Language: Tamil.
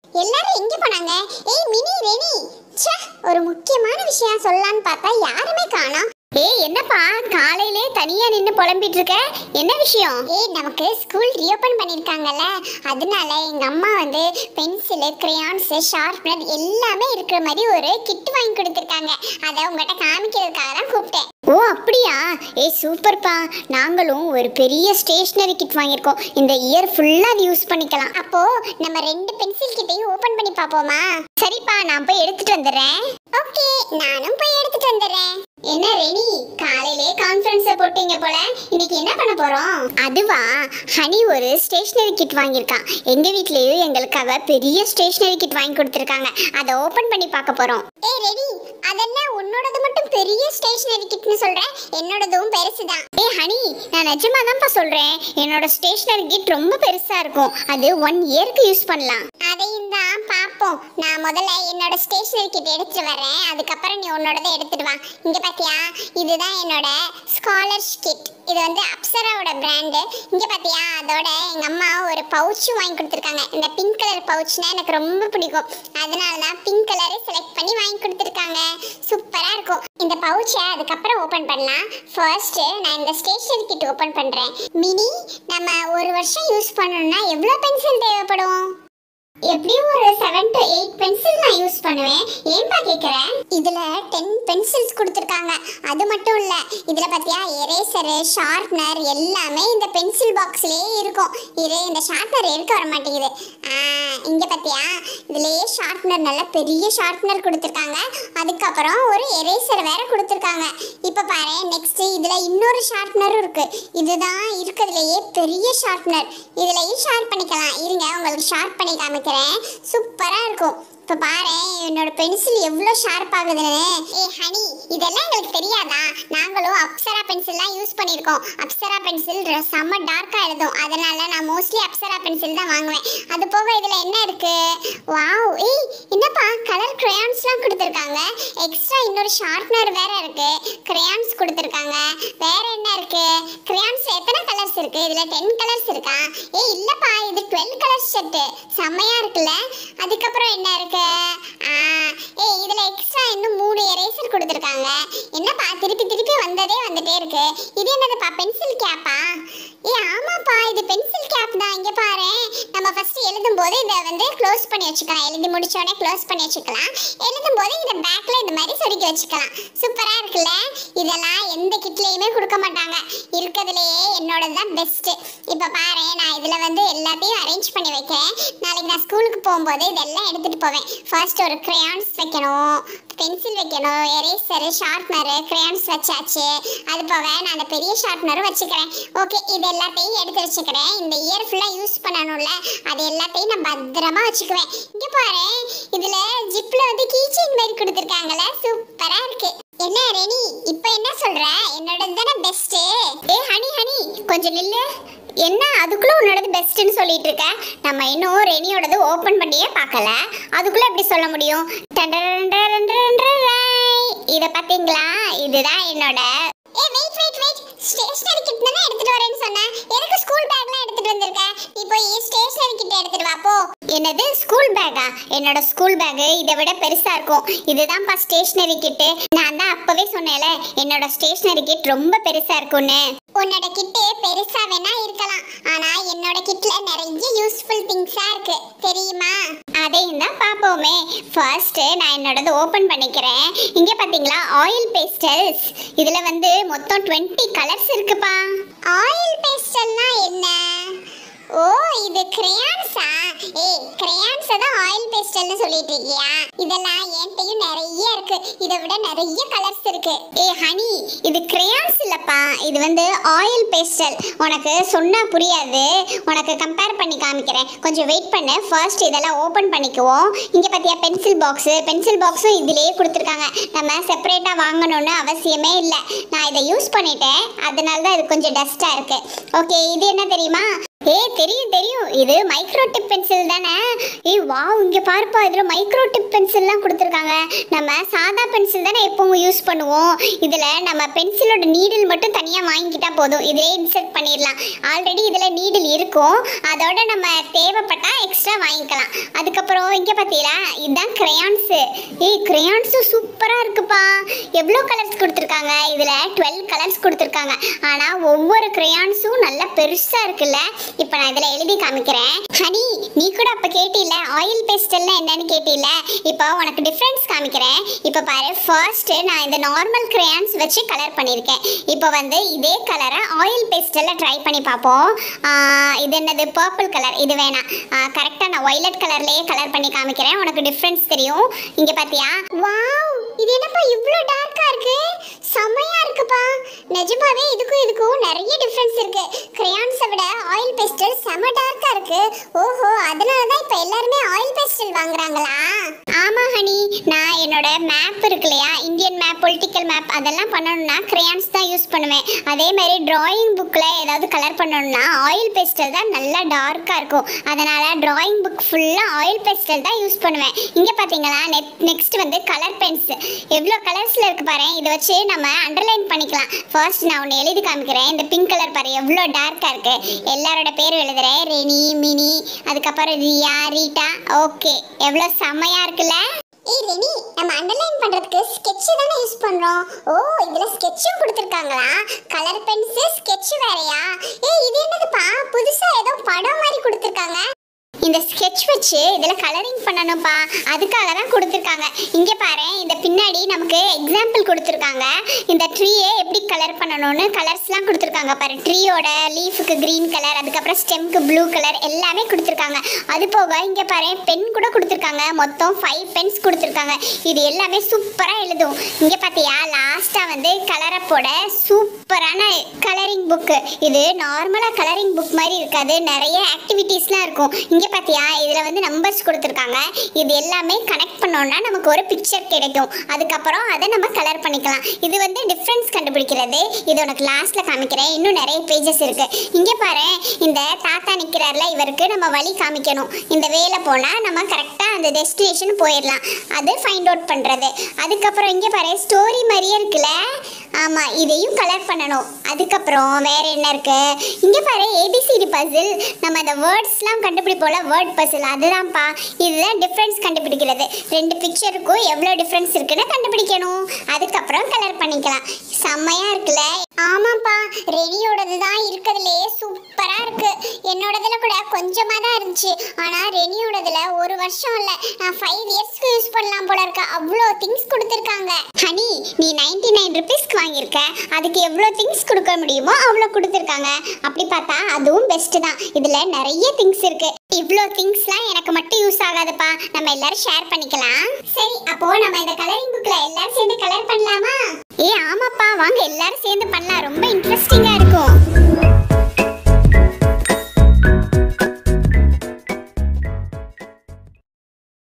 எல்லாரும் எங்க போனாங்க ஏய் மினி ரெனி ச்சே ஒரு முக்கியமான விஷயம் சொல்லலாம்னு பார்த்தா யாருமே காணோம் ஏய் என்னப்பா காலையிலே தனியா நின்னு புலம்பிட்டு இருக்க என்ன விஷயம் ஏய் நமக்கு ஸ்கூல் ரீஓபன் பண்ணிருக்காங்கல்ல அதனால எங்க அம்மா வந்து பென்சிலு கிரையான்ஸ் ஷார்ப்னர் எல்லாமே இருக்கிற மாதிரி ஒரு கிட் வாங்கி கொடுத்துருக்காங்க அதை உங்ககிட்ட காமிக்கிறதுக்காக தான் கூப்பிட்டேன் ஓ அப்படியா ஏய் சூப்பர்ப்பா நாங்களும் ஒரு பெரிய ஸ்டேஷ்னரி கிட் வாங்கியிருக்கோம் இந்த இயர் ஃபுல்லா அது யூஸ் பண்ணிக்கலாம் அப்போ நம்ம ரெண்டு பென்சில் கிட்டையும் ஓபன் பண்ணி பார்ப்போமா சரிப்பா நான் போய் எடுத்துட்டு வந்துடுறேன் ஓகே நானும் போய் எடுத்துட்டு வந்துடுறேன் என்ன ரெனி காலையிலே கான்ஃபரன்ஸ் போட்டீங்க போல இன்னைக்கு என்ன பண்ண போறோம் அதுவா ஹனி ஒரு ஸ்டேஷனரி கிட் வாங்கியிருக்கான் எங்க வீட்லயும் எங்களுக்காக பெரிய ஸ்டேஷனரி கிட் வாங்கி கொடுத்துருக்காங்க அதை ஓபன் பண்ணி பார்க்க போறோம் ஏய் ரெடி அதெல்லாம் உன்னோடது மட்டும் பெரிய ஸ்டேஷனரி கிட்னு சொல்றேன் என்னோடதும் பெருசுதான் ஏய் ஹனி நான் நிஜமா தான்ப்பா சொல்றேன் என்னோட ஸ்டேஷனரி கிட் ரொம்ப பெருசா இருக்கும் அது ஒன் இயருக்கு யூஸ் பண்ணலாம் அதையும் தான் பார்ப்போம் நான் முதல்ல என்னோட ஸ்டேஷனரி கிட் எடுத்துட்டு வரேன் அதுக்கப்புறம் நீ உன்னோடதை எடுத்துட்டு வா இங்க பாத்தியா இதுதான் என்னோட ஸ்காலர்ஸ் கிட் இது வந்து அப்சராவோட பிராண்டு இங்க பாத்தியா அதோட எங்க அம்மா ஒரு பவுச்சும் வாங்கி கொடுத்துருக்காங்க இந்த பிங்க் கலர் பவுச்னா எனக்கு ரொம்ப பிடிக்கும் அதனால தான் பிங்க் கலரை செலக்ட் பண்ணி வாங்கி கொடுத்துருக்காங்க சூப்பரா இருக்கும் இந்த பவுச்சை அதுக்கப்புறம் ஓபன் பண்ணலாம் ஃபர்ஸ்ட் நான் இந்த ஸ்டேஷனரி கிட் ஓபன் பண்றேன் மினி நம்ம ஒரு வருஷம் யூஸ் பண்ணணும்னா எவ்வளோ பென்சில் தேவைப்படும் எப்படியும் ஒரு செவன் டு எயிட் பென்சில் நான் யூஸ் பண்ணுவேன் ஏன்பா கேட்குறேன் இதில் டென் பென்சில்ஸ் கொடுத்துருக்காங்க அது மட்டும் இல்லை இதில் பார்த்தியா எரேசரு ஷார்ப்னர் எல்லாமே இந்த பென்சில் பாக்ஸ்லேயே இருக்கும் இரு இந்த ஷார்ப்னர் எடுக்க வர மாட்டேங்குது இங்கே பார்த்தியா இதுலேயே ஷார்ப்னர் நல்ல பெரிய ஷார்ப்னர் கொடுத்துருக்காங்க அதுக்கப்புறம் ஒரு எரேசர் வேற கொடுத்துருக்காங்க இப்போ பாரு நெக்ஸ்ட் இதில் இன்னொரு ஷார்ப்னரும் இருக்குது இதுதான் இருக்கிறதுலையே பெரிய ஷார்ப்னர் இதுலையும் ஷார்ப் பண்ணிக்கலாம் இருங்க உங்களுக்கு ஷார்ப் பண்ணி காமிக்கிறேன் சூப்பராக இருக்கும் இப்போ பாரு என்னோட பென்சில் எவ்வளோ ஷார்ப் ஆகுதுன்னு ஏ ஹனி இதெல்லாம் எங்களுக்கு தெரியாதா நாங்களும் அப்சரா பென்சில்லாம் யூஸ் பண்ணியிருக்கோம் அப்சரா பென்சில் செம்ம டார்க்காக எழுதும் அதனால நான் மோஸ்ட்லி அப்சரா பென்சில் தான் வாங்குவேன் அது போக இதில் என்ன இருக்கு வாவ் ஏய் என்னப்பா கலர் கிரையான்ஸ்லாம் கொடுத்துருக்காங்க எக்ஸ்ட்ரா இன்னொரு ஷார்ப்னர் வேற இருக்கு கிரையான்ஸ் கொடுத்துருக்காங்க வேற என்ன இருக்கு கிரையான்ஸ் எத்தனை கலர்ஸ் இருக்கு இதுல டென் கலர்ஸ் இருக்கா ஏய் இல்லப்பா இது டுவெல் கலர்ஸ் செட்டு செம்மையா இருக்குல்ல அதுக்கப்புறம் என்ன இருக்கு ஆ, ஏய் இதுல எக்ஸ்ட்ரா இன்னும் மூணு எரேசர் கொடுத்துருக்காங்க என்னப்பா திருப்பி திருப்பி வந்ததே வந்துட்டே இருக்கு இது என்னதுப்பா பென்சில் கேப்பா ஏய் ஆமாப்பா இது பென்சில் கேப் தான் இங்க பாரு நம்ம ஃபர்ஸ்ட் எழுதும் போது இதை வந்து க்ளோஸ் பண்ணி வச்சுக்கலாம் எழுதி முடிச்ச உடனே க்ளோஸ் பண்ணி வச்சுக்கலாம் எழுதும் போது இதை பேக்ல இந்த மாதிரி சொருக்கி வச்சுக்கலாம் சூப்பரா இருக்குல்ல இதெல்லாம் எந்த கிட்லயுமே கொடுக்க மாட்டாங்க இருக்கிறதுலயே என்னோட தான் பெஸ்ட் இப்போ பாரு நான் இதுல வந்து எல்லாத்தையும் அரேஞ்ச் பண்ணி வைக்கிறேன் நாளைக்கு நான் ஸ்கூலுக்கு போகும்போது இதெல்லாம் எடுத்துட்டு போவேன் ஃபர்ஸ்ட் ஒரு கிரையான்ஸ் வைக்கணும் பென்சில் வைக்கணும் எரேசரு ஷார்ப்னரு கிரையான்ஸ் வச்சாச்சு அது போக நான் அந்த பெரிய ஷார்ப்னரும் வச்சுக்கிறேன் ஓகே இது எல்லாத்தையும் எடுத்து வச்சுக்கிறேன் இந்த இயர் ஃபுல்லாக யூஸ் பண்ணணும்ல அது எல்லாத்தையும் நான் பத்திரமா வச்சுக்குவேன் இங்கே பாரு இதில் ஜிப்பில் வந்து கீச்சைன் மாதிரி கொடுத்துருக்காங்கல்ல சூப்பராக இருக்கு என்ன ரெனி இப்போ என்ன சொல்ற என்னோட தானே பெஸ்ட்டு ஏ ஹனி ஹனி கொஞ்சம் நில்லு என்ன அதுக்குள்ள உன்னோடது பெஸ்ட்னு சொல்லிட்டு இருக்க நம்ம இன்னும் ரெனியோடது ஓபன் பண்ணியே பார்க்கல அதுக்குள்ள எப்படி சொல்ல முடியும் இத பாத்தீங்களா இதுதான் என்னோட ஏ wait wait wait stationery kit தானே எடுத்துட்டு வரேன்னு சொன்னேன் எதுக்கு ஸ்கூல் பேக்லாம் எடுத்துட்டு வந்திருக்க நீ போய் ஸ்டேஷனரி கிட் எடுத்துட்டு வா போ என்னது ஸ்கூல் பேக்கா என்னோட ஸ்கூல் பேக் இதை விட பெருசா இருக்கும் இதுதான்ப்பா ஸ்டேஷனரி கிட்டு நான் தான் அப்பவே சொன்னேன்ல என்னோட ஸ்டேஷனரி கிட் ரொம்ப பெருசா இருக்கும்னு உன்னோட கிட்டு பெருசா வேணா இருக்கலாம் ஆனா என்னோட கிட்ல நிறைய யூஸ்ஃபுல் திங்ஸா இருக்கு தெரியுமா அதையும் தான் பார்ப்போமே ஃபர்ஸ்ட் நான் என்னோடது ஓபன் பண்ணிக்கிறேன் இங்க பாத்தீங்களா ஆயில் பேஸ்டல்ஸ் இதுல வந்து மொத்தம் 20 கலர்ஸ் இருக்குப்பா ஆயில் பேஸ்டல்னா என்ன ஓ இது கிரையான்ஸா ஏய் கிரையான்ஸ் தான் ஆயில் பேஸ்டல்னு சொல்லிட்டு இருக்கியா இதெல்லாம் என்கிட்டயும் நிறைய இருக்கு இதை விட நிறைய கலர்ஸ் இருக்கு ஏ ஹனி இது கிரையான்ஸ் இல்லப்பா இது வந்து ஆயில் பேஸ்டல் உனக்கு சொன்னா புரியாது உனக்கு கம்பேர் பண்ணி காமிக்கிறேன் கொஞ்சம் வெயிட் பண்ணு ஃபர்ஸ்ட் இதெல்லாம் ஓபன் பண்ணிக்குவோம் இங்க பாத்தியா பென்சில் பாக்ஸ் பென்சில் பாக்ஸும் இதுலயே கொடுத்துருக்காங்க நம்ம செப்பரேட்டா வாங்கணும்னு அவசியமே இல்லை நான் இதை யூஸ் பண்ணிட்டேன் அதனால தான் இது கொஞ்சம் டஸ்டா இருக்கு ஓகே இது என்ன தெரியுமா ஏய் தெரியும் தெரியும் இது மைக்ரோ டிப் பென்சில் தானே ஏய் வாவ் இங்க பாருப்பா இதுல மைக்ரோ டிப் பென்சில்லாம் கொடுத்துருக்காங்க நம்ம சாதா பென்சில் தானே எப்பவும் யூஸ் பண்ணுவோம் இதுல நம்ம பென்சிலோட நீடில் மட்டும் தனியா வாங்கிக்கிட்டா போதும் இதிலே இன்சர்ட் பண்ணிடலாம் ஆல்ரெடி இதுல நீடில் இருக்கும் அதோட நம்ம தேவைப்பட்டா எக்ஸ்ட்ரா வாங்கிக்கலாம் அதுக்கப்புறம் இங்க பாத்தீங்களா இதுதான் கிரையான்ஸ் ஏய் கிரையான்ஸும் சூப்பரா இருக்குப்பா எவ்வளோ கலர்ஸ் கொடுத்துருக்காங்க இதுல டுவெல் கலர்ஸ் கொடுத்துருக்காங்க ஆனா ஒவ்வொரு கிரையான்ஸும் நல்லா பெருசா இருக்குல்ல இப்போ நான் இதில் எழுதி காமிக்கிறேன் ஹனி நீ கூட அப்போ கேட்டில ஆயில் பேஸ்டல்னா என்னன்னு கேட்டில இப்போ உனக்கு டிஃப்ரென்ஸ் காமிக்கிறேன் இப்போ பாரு ஃபர்ஸ்ட் நான் இந்த நார்மல் கிரேயான்ஸ் வச்சு கலர் பண்ணியிருக்கேன் இப்போ வந்து இதே கலரை ஆயில் பேஸ்டலில் ட்ரை பண்ணி பார்ப்போம் ஆஹ் இது என்னது பர்பிள் கலர் இது வேணாம் கரெக்டாக நான் ஒய்லட் கலர்லேயே கலர் பண்ணி காமிக்கிறேன் உனக்கு டிஃப்ரென்ஸ் தெரியும் இங்கே பார்த்தியா வாவ் இது என்னப்பா இவ்வளோ டார்க்கா இருக்கு செம்மையா இருக்குப்பா நிஜமாவே இதுக்கும் இதுக்கும் நிறைய டிஃப்ரென்ஸ் இருக்கு கிரையான்ஸை விட ஆயில் பேஸ்டல் செம டார்க்கா இருக்கு ஓஹோ அதனால தான் இப்போ எல்லாருமே ஆயில் பேஸ்டல் வாங்குறாங்களா ஆமா ஹனி நான் என்னோட மேப் இருக்கு இல்லையா இந்தியன் மேப் பொலிட்டிக்கல் மேப் அதெல்லாம் பண்ணணும்னா கிரையான்ஸ் தான் யூஸ் பண்ணுவேன் அதே மாதிரி டிராயிங் புக்கில் ஏதாவது கலர் பண்ணணும்னா ஆயில் பேஸ்டல் தான் நல்லா டார்க்காக இருக்கும் அதனால டிராயிங் புக் ஃபுல்லாக ஆயில் பேஸ்டல் தான் யூஸ் பண்ணுவேன் இங்கே பார்த்தீங்களா நெக்ஸ்ட் வந்து கலர் பென்ஸ் எவ்வளோ கலர்ஸில் இருக்கு பாரு இதை வச்சு நம்ம அண்டர்லைன் பண்ணிக்கலாம் ஃபர்ஸ்ட் நான் ஒன்று எழுதி காமிக்கிறேன் இந்த பிங்க் கலர் பாரு எவ்வளோ டார்க்காக இருக்கு எல்லாரோட பேரும் எழுதுறேன் ரெனி மினி அதுக்கப்புறம் ரியா ரீட்டா ஓகே எவ்வளோ செம்மையாக இருக்குல்ல ஏய் ரெனி நம்ம அண்டர்லைன் பண்றதுக்கு ஸ்கெட்ச் தானே யூஸ் பண்றோம் ஓ இதுல ஸ்கெட்சும் கொடுத்துருக்காங்களா கலர் பென்சில் ஸ்கெட்ச் வேறயா ஏய் இது என்னதுப்பா புதுசா ஏதோ படம் மாதிரி கொடுத்துருக்காங்க இந்த ஸ்கெட்ச் வச்சு இதில் கலரிங் பண்ணணும்ப்பா அதுக்காக தான் கொடுத்துருக்காங்க இங்கே பாரு இந்த பின்னாடி நமக்கு எக்ஸாம்பிள் கொடுத்துருக்காங்க இந்த ட்ரீயை எப்படி கலர் பண்ணணும்னு கலர்ஸ்லாம் கொடுத்துருக்காங்க பாரு ட்ரீயோட லீஃபுக்கு க்ரீன் கலர் அதுக்கப்புறம் ஸ்டெம்க்கு ப்ளூ கலர் எல்லாமே கொடுத்துருக்காங்க அது போக இங்கே பாரு பென் கூட கொடுத்துருக்காங்க மொத்தம் ஃபைவ் பென்ஸ் கொடுத்துருக்காங்க இது எல்லாமே சூப்பராக எழுதும் இங்கே பார்த்தியா லாஸ்ட்டாக வந்து கலரப்போட சூப்பரான கலரிங் புக்கு இது நார்மலாக கலரிங் புக் மாதிரி இருக்காது நிறைய ஆக்டிவிட்டீஸ்லாம் இருக்கும் இங்கே பார்த்தியா இதில் வந்து நம்பர்ஸ் கொடுத்துருக்காங்க இது எல்லாமே கனெக்ட் பண்ணோம்னா நமக்கு ஒரு பிக்சர் கிடைக்கும் அதுக்கப்புறம் அதை நம்ம கலர் பண்ணிக்கலாம் இது வந்து டிஃப்ரென்ஸ் கண்டுபிடிக்கிறது இது உனக்கு லாஸ்ட்டில் காமிக்கிறேன் இன்னும் நிறைய பேஜஸ் இருக்குது இங்கே பாரு இந்த தாத்தா நிற்கிறார்ல இவருக்கு நம்ம வழி காமிக்கணும் இந்த வேலை போனால் நம்ம கரெக்டாக அந்த டெஸ்டினேஷன் போயிடலாம் அது ஃபைண்ட் அவுட் பண்ணுறது அதுக்கப்புறம் இங்கே பாரு ஸ்டோரி மாதிரியே இருக்குல்ல ஆமாம் இதையும் கலர் பண்ணணும் அதுக்கப்புறம் வேற என்ன இருக்கு இங்கே பாரு ஏபிசிடி பசில் நம்ம இந்த வேர்ட்ஸ்லாம் கண்டுபிடிப்போல வேர்ட் பசில் அதுதான்ப்பா இதுதான் டிஃப்ரென்ஸ் கண்டுபிடிக்கிறது ரெண்டு பிக்சருக்கும் எவ்வளோ டிஃப்ரென்ஸ் இருக்குன்னு கண்டுபிடிக்கணும் அதுக்கப்புறம் கலர் பண்ணிக்கலாம் செம்மையா இருக்குல்ல ஆமாப்பா ரெனியோடது தான் இருக்கிறதுலே சூப்பரா இருக்கு என்னோடதுல கூட கொஞ்சமா தான் இருந்துச்சு ஆனா ரெனியோடதுல ஒரு வருஷம் இல்ல நான் ஃபைவ் இயர்ஸ்க்கு யூஸ் பண்ணலாம் போல இருக்கு அவ்வளோ திங்ஸ் கொடுத்துருக்காங்க ஹனி நீ நைன்டி நைன் ருபீஸ்க்கு வாங்கியிருக்க அதுக்கு எவ்வளோ திங்ஸ் கொடுக்க முடியுமோ அவ்வளோ கொடுத்துருக்காங்க அப்படி பார்த்தா அதுவும் பெஸ்ட்டு தான் இதில் நிறைய திங்ஸ் இருக்கு இவ்வளோ திங்ஸ்லாம் எனக்கு மட்டும் யூஸ் ஆகாதுப்பா நம்ம எல்லாரும் ஷேர் பண்ணிக்கலாம் சரி அப்போ நம்ம இந்த கலரிங் புக்ல எல்லாரும் சேர்ந்து கலர் பண்ணலாமா ஏ ஆமாப்பா வாங்க எல்லாரும் சேர்ந்து பண்ணலாம்